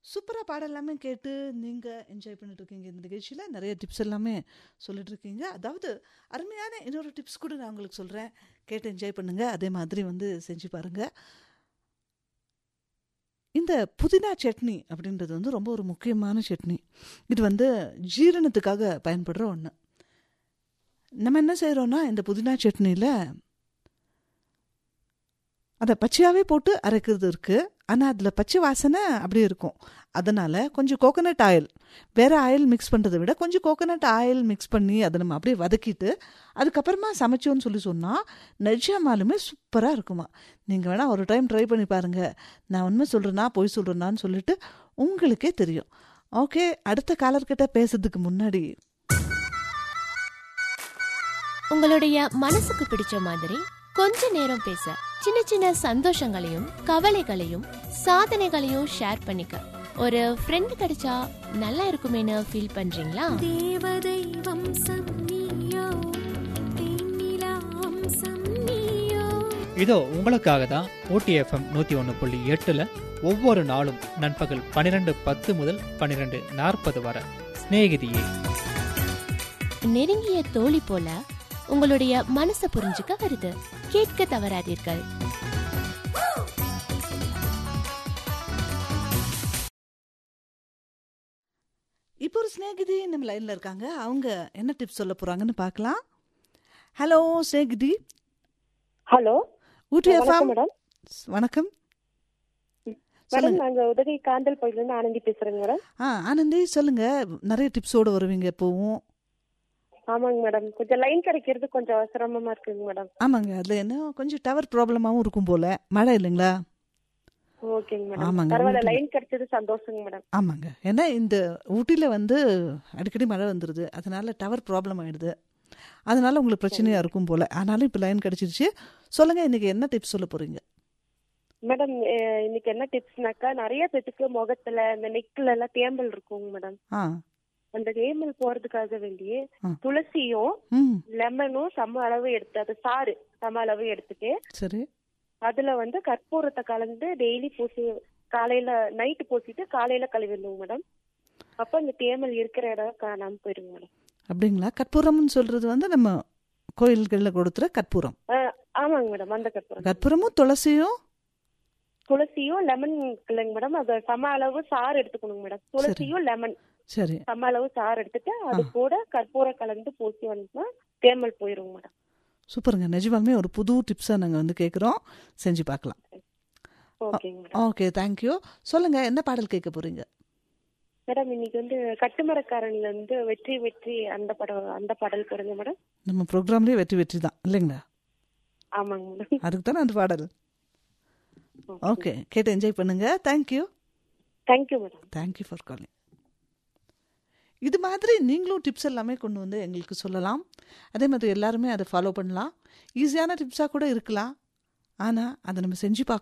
சூப்பராக பாடம் எல்லாமே கேட்டு நீங்கள் என்ஜாய் பண்ணிட்டு இருக்கீங்க இந்த நிகழ்ச்சியில் நிறைய டிப்ஸ் எல்லாமே சொல்லிட்டு இருக்கீங்க அதாவது அருமையான இன்னொரு டிப்ஸ் கூட நான் உங்களுக்கு சொல்கிறேன் கேட்டு என்ஜாய் பண்ணுங்கள் அதே மாதிரி வந்து செஞ்சு பாருங்கள் இந்த புதினா சட்னி அப்படின்றது வந்து ரொம்ப ஒரு முக்கியமான சட்னி இது வந்து ஜீரணத்துக்காக பயன்படுற ஒன்று நம்ம என்ன செய்கிறோன்னா இந்த புதினா சட்னியில் அதை பச்சையாகவே போட்டு அரைக்கிறது இருக்குது ஆனால் அதில் பச்சை வாசனை அப்படியே இருக்கும் அதனால் கொஞ்சம் கோகனட் ஆயில் வேறு ஆயில் மிக்ஸ் பண்ணுறதை விட கொஞ்சம் கோகனட் ஆயில் மிக்ஸ் பண்ணி அதை நம்ம அப்படியே வதக்கிட்டு அதுக்கப்புறமா சமைச்சோன்னு சொல்லி சொன்னால் நிஜமாலுமே சூப்பராக இருக்குமா நீங்கள் வேணால் ஒரு டைம் ட்ரை பண்ணி பாருங்கள் நான் உண்மை சொல்கிறேன்னா பொய் சொல்கிறேன்னான்னு சொல்லிட்டு உங்களுக்கே தெரியும் ஓகே அடுத்த காலர்கிட்ட பேசுறதுக்கு முன்னாடி உங்களுடைய மனசுக்கு பிடிச்ச மாதிரி கொஞ்ச நேரம் பேச சின்ன சின்ன சந்தோஷங்களையும் கவலைகளையும் சாதனைகளையும் ஷேர் பண்ணிக்க ஒரு ஃப்ரெண்ட் கிடைச்சா நல்லா இருக்குமேனு ஃபீல் பண்றீங்களா தேவதை வம்சம் நீயோ தேனிலா வம்சம் நீயோ இதோ உங்களுக்காக தான் ஓடிஎஃப்எம் நூற்றி ஒன்று புள்ளி எட்டில் ஒவ்வொரு நாளும் நண்பகல் பன்னிரெண்டு பத்து முதல் பன்னிரெண்டு நாற்பது வரை சிநேகிதியே நெருங்கிய தோழி போல உங்களுடைய மனசை புரிஞ்சுக்க வருது கேட்க தவறாதீர்கள் இப்போ ஒரு ஸ்நேகிதி நம்ம லைனில் இருக்காங்க அவங்க என்ன டிப்ஸ் சொல்ல போகிறாங்கன்னு பார்க்கலாம் ஹலோ ஸ்நேகிதி ஹலோ ஊட்டி வணக்கம் எஃப்எம் மேடம் வணக்கம் மேடம் சொல்லுங்க நாங்க உதகை காந்தல் பகுதியில இருந்து ஆனந்தி பேசுறேங்க மேடம் ஆ ஆனந்தி சொல்லுங்க நிறைய டிப்ஸோட வருவீங்க எப்போவும் ஆமாங்க மேடம் கொஞ்சம் லைன் கிடைக்கிறது கொஞ்சம் சிரமமா இருக்குங்க மேடம் ஆமாங்க அதில் என்ன கொஞ்சம் டவர் ப்ராப்ளமாகவும் இருக்கும் போல மழை இல்லைங்களா ஓகேங்க மேடம் ஆமாங்க, பரவாயில்ல ஊட்டில. லைன் கிடைச்சது சந்தோஷங்க மேடம் ஆமாங்க ஏன்னா இந்த ஊட்டியில் வந்து அடிக்கடி மழை வந்துடுது அதனால டவர் ப்ராப்ளம் ஆயிடுது அதனால உங்களுக்கு பிரச்சனையாக இருக்கும் போல ஆனாலும் இப்போ லைன் கிடச்சிருச்சு சொல்லுங்க இன்னைக்கு என்ன டிப்ஸ் சொல்ல போறீங்க மேடம் அஹ், இன்னைக்கு என்ன டிப்ஸ்னாக்கா நிறைய பேத்துக்கு முகத்துல இந்த நெக்ல எல்லாம் தேம்பல் இருக்குங்க மேடம் ஆ அந்த தேம்பல் போறதுக்காக வேண்டிய ஆ. துளசியும் ம் லெமனும் சம அளவு எடுத்து அது சாறு சம அளவு எடுத்துட்டு சரி அதுல வந்து கற்பூரத்தை கலந்து டெய்லி பூசி காலையில நைட்டு பூசிட்டு காலையில கழுவிடணும் மேடம் அப்ப இந்த தேமல் இருக்கிற இடம் காணாம போயிடுங்க மேடம் அப்படிங்களா கற்பூரம்னு சொல்றது வந்து நம்ம கோயில்களில் கொடுத்துற கற்பூரம் ஆஹ் ஆமாங்க மேடம் அந்த கற்பூரம் கற்பூரமும் துளசியும் துளசியும் லெமன் இல்லைங்க மேடம் அது சம அளவு சாறு எடுத்துக்கணுங்க மேடம் துளசியும் லெமன் சரி சம அளவு சாறு எடுத்துட்டு அது ஆ. கூட கற்பூரம் கலந்து பூசி வந்தோம்னா தேமல் போயிருங்க மேடம் சூப்பருங்க நிஜமாலுமே ஒரு புது டிப்ஸாக நாங்கள் வந்து கேட்குறோம் செஞ்சு பார்க்கலாம் ஓகேங்க மேடம் ஓகே தேங்க்யூ சொல்லுங்க என்ன பாடல் கேட்க போறீங்க மேடம் இன்னைக்கு வந்து கட்டுமரக்காரன்ல இருந்து வெற்றி வெற்றி அந்த படம் அந்த பாடல் போடுங்க மேடம் நம்ம ப்ரோக்ராம்லேயே வெற்றி வெற்றி தான் இல்லைங்களா ஆமாங்க மேடம் அதுக்கு தானே அந்த பாடல் ஓகே கேட்டு என்ஜாய் பண்ணுங்க thank you thank you madam thank you for calling இது மாதிரி நீங்களும் டிப்ஸ் எல்லாமே கொண்டு வந்து எங்களுக்கு சொல்லலாம் அதே மாதிரி எல்லாருமே அதை ஃபாலோ பண்ணலாம் ஈஸியான டிப்ஸாக கூட இருக்கலாம் ஆனால் அதை நம்ம செஞ்சு பார்க்கணும்